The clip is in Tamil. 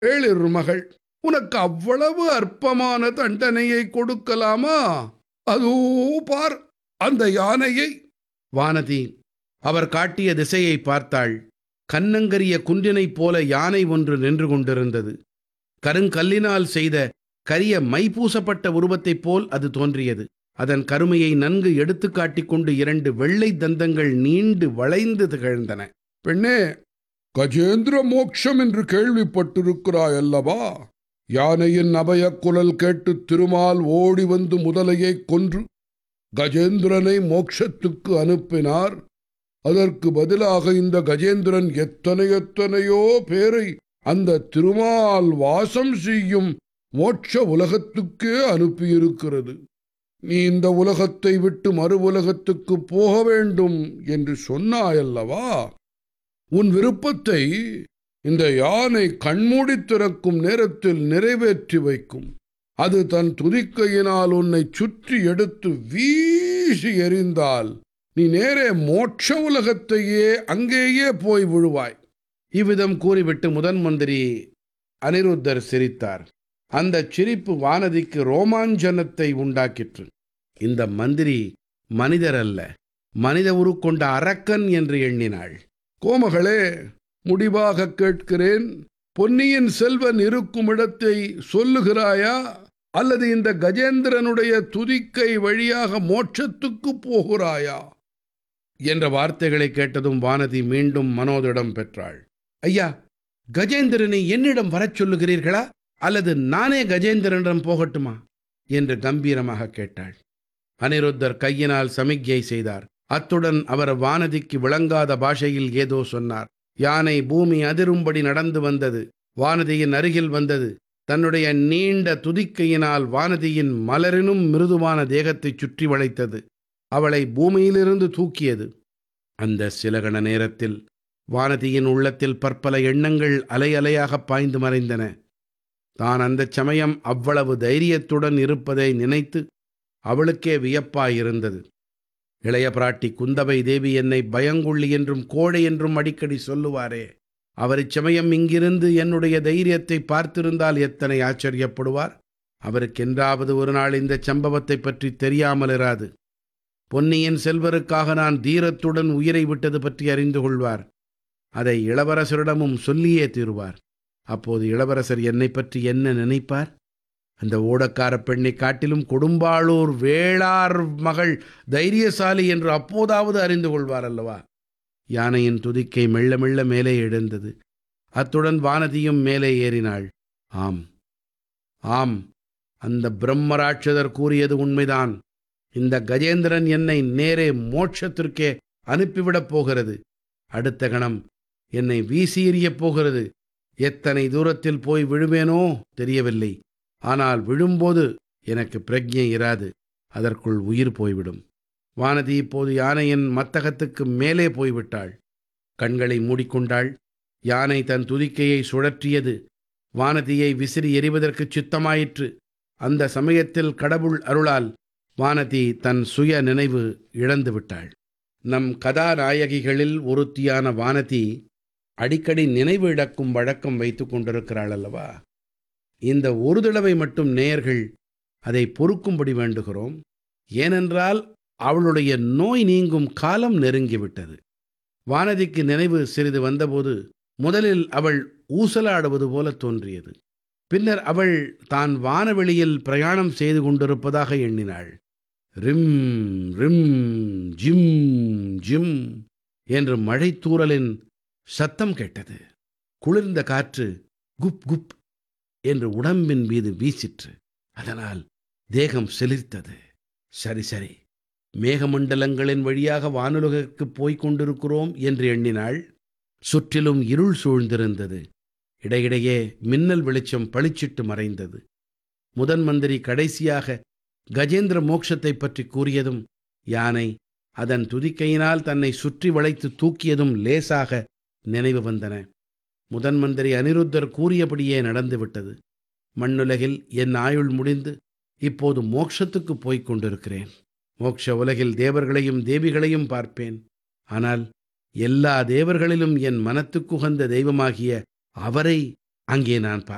ஏழிரு மகள் உனக்கு அவ்வளவு அற்பமான தண்டனையை கொடுக்கலாமா அதோ பார் அந்த யானையை வானதி அவர் காட்டிய திசையை பார்த்தாள் கன்னங்கரிய குன்றினைப் போல யானை ஒன்று நின்று கொண்டிருந்தது கருங்கல்லினால் செய்த கரிய மை பூசப்பட்ட உருவத்தைப் போல் அது தோன்றியது அதன் கருமையை நன்கு எடுத்துக் காட்டிக் கொண்டு இரண்டு வெள்ளை தந்தங்கள் நீண்டு வளைந்து திகழ்ந்தன பெண்ணே கஜேந்திர மோட்சம் என்று கேள்விப்பட்டிருக்கிறாய் அல்லவா யானையின் அபய குரல் கேட்டு திருமால் ஓடி வந்து முதலையை கொன்று கஜேந்திரனை மோட்சத்துக்கு அனுப்பினார் அதற்கு பதிலாக இந்த கஜேந்திரன் எத்தனை எத்தனையோ பேரை அந்த திருமால் வாசம் செய்யும் மோட்ச உலகத்துக்கே அனுப்பியிருக்கிறது நீ இந்த உலகத்தை விட்டு மறு உலகத்துக்கு போக வேண்டும் என்று சொன்னாயல்லவா உன் விருப்பத்தை இந்த யானை கண்மூடி திறக்கும் நேரத்தில் நிறைவேற்றி வைக்கும் அது தன் துதிக்கையினால் உன்னை சுற்றி எடுத்து வீசி எறிந்தால் நீ நேரே மோட்ச உலகத்தையே அங்கேயே போய் விழுவாய் இவ்விதம் கூறிவிட்டு முதன் மந்திரி அனிருத்தர் சிரித்தார் அந்தச் சிரிப்பு வானதிக்கு ரோமாஞ்சனத்தை உண்டாக்கிற்று இந்த மந்திரி மனிதர் அல்ல மனித உருக்கொண்ட அரக்கன் என்று எண்ணினாள் கோமகளே முடிவாக கேட்கிறேன் பொன்னியின் செல்வன் இருக்கும் இடத்தை சொல்லுகிறாயா அல்லது இந்த கஜேந்திரனுடைய துதிக்கை வழியாக மோட்சத்துக்கு போகிறாயா என்ற வார்த்தைகளை கேட்டதும் வானதி மீண்டும் மனோதிடம் பெற்றாள் ஐயா கஜேந்திரனை என்னிடம் வரச் சொல்லுகிறீர்களா அல்லது நானே கஜேந்திரனிடம் போகட்டுமா என்று கம்பீரமாக கேட்டாள் அனிருத்தர் கையினால் சமிக்ஞை செய்தார் அத்துடன் அவர் வானதிக்கு விளங்காத பாஷையில் ஏதோ சொன்னார் யானை பூமி அதிரும்படி நடந்து வந்தது வானதியின் அருகில் வந்தது தன்னுடைய நீண்ட துதிக்கையினால் வானதியின் மலரினும் மிருதுவான தேகத்தைச் சுற்றி வளைத்தது அவளை பூமியிலிருந்து தூக்கியது அந்த சில கண நேரத்தில் வானதியின் உள்ளத்தில் பற்பல எண்ணங்கள் அலை அலையாக பாய்ந்து மறைந்தன தான் அந்தச் சமயம் அவ்வளவு தைரியத்துடன் இருப்பதை நினைத்து அவளுக்கே வியப்பாயிருந்தது இளைய பிராட்டி குந்தவை தேவி என்னை பயங்குள்ளி என்றும் கோழை என்றும் அடிக்கடி சொல்லுவாரே அவர் இச்சமயம் இங்கிருந்து என்னுடைய தைரியத்தை பார்த்திருந்தால் எத்தனை ஆச்சரியப்படுவார் அவருக்கென்றாவது ஒரு நாள் இந்த சம்பவத்தை பற்றி தெரியாமல் இராது பொன்னியின் செல்வருக்காக நான் தீரத்துடன் உயிரை விட்டது பற்றி அறிந்து கொள்வார் அதை இளவரசரிடமும் சொல்லியே தீருவார் அப்போது இளவரசர் என்னை பற்றி என்ன நினைப்பார் அந்த ஓடக்கார பெண்ணை காட்டிலும் கொடும்பாளூர் வேளார் மகள் தைரியசாலி என்று அப்போதாவது அறிந்து கொள்வார் அல்லவா யானையின் துதிக்கை மெல்ல மெல்ல மேலே எழுந்தது அத்துடன் வானதியும் மேலே ஏறினாள் ஆம் ஆம் அந்த பிரம்மராட்சதர் கூறியது உண்மைதான் இந்த கஜேந்திரன் என்னை நேரே மோட்சத்திற்கே அனுப்பிவிடப் போகிறது அடுத்த கணம் என்னை வீசி எறியப் போகிறது எத்தனை தூரத்தில் போய் விழுவேனோ தெரியவில்லை ஆனால் விழும்போது எனக்கு பிரஜை இராது அதற்குள் உயிர் போய்விடும் வானதி இப்போது யானையின் மத்தகத்துக்கு மேலே போய்விட்டாள் கண்களை மூடிக்கொண்டாள் யானை தன் துதிக்கையை சுழற்றியது வானதியை விசிறி எறிவதற்கு சித்தமாயிற்று அந்த சமயத்தில் கடவுள் அருளால் வானதி தன் சுய நினைவு இழந்து விட்டாள் நம் கதாநாயகிகளில் ஒருத்தியான வானதி அடிக்கடி நினைவு இழக்கும் வழக்கம் வைத்து கொண்டிருக்கிறாள் அல்லவா இந்த ஒரு தடவை மட்டும் நேயர்கள் அதை பொறுக்கும்படி வேண்டுகிறோம் ஏனென்றால் அவளுடைய நோய் நீங்கும் காலம் நெருங்கிவிட்டது வானதிக்கு நினைவு சிறிது வந்தபோது முதலில் அவள் ஊசலாடுவது போல தோன்றியது பின்னர் அவள் தான் வானவெளியில் பிரயாணம் செய்து கொண்டிருப்பதாக எண்ணினாள் ரிம் ரிம் ஜிம் ஜிம் என்று மழைத்தூறலின் சத்தம் கேட்டது குளிர்ந்த காற்று குப் குப் என்று உடம்பின் மீது வீசிற்று அதனால் தேகம் செலிர்த்தது சரி சரி மேகமண்டலங்களின் வழியாக வானுலகிற்கு போய்க் கொண்டிருக்கிறோம் என்று எண்ணினாள் சுற்றிலும் இருள் சூழ்ந்திருந்தது இடையிடையே மின்னல் வெளிச்சம் பளிச்சிட்டு மறைந்தது முதன் மந்திரி கடைசியாக கஜேந்திர மோட்சத்தைப் பற்றி கூறியதும் யானை அதன் துதிக்கையினால் தன்னை சுற்றி வளைத்து தூக்கியதும் லேசாக நினைவு வந்தன முதன் மந்திரி அனிருத்தர் கூறியபடியே நடந்துவிட்டது மண்ணுலகில் என் ஆயுள் முடிந்து இப்போது மோட்சத்துக்கு போய்க் கொண்டிருக்கிறேன் மோட்ச உலகில் தேவர்களையும் தேவிகளையும் பார்ப்பேன் ஆனால் எல்லா தேவர்களிலும் என் மனத்துக்குகந்த தெய்வமாகிய அவரை அங்கே நான் பார்ப்பேன்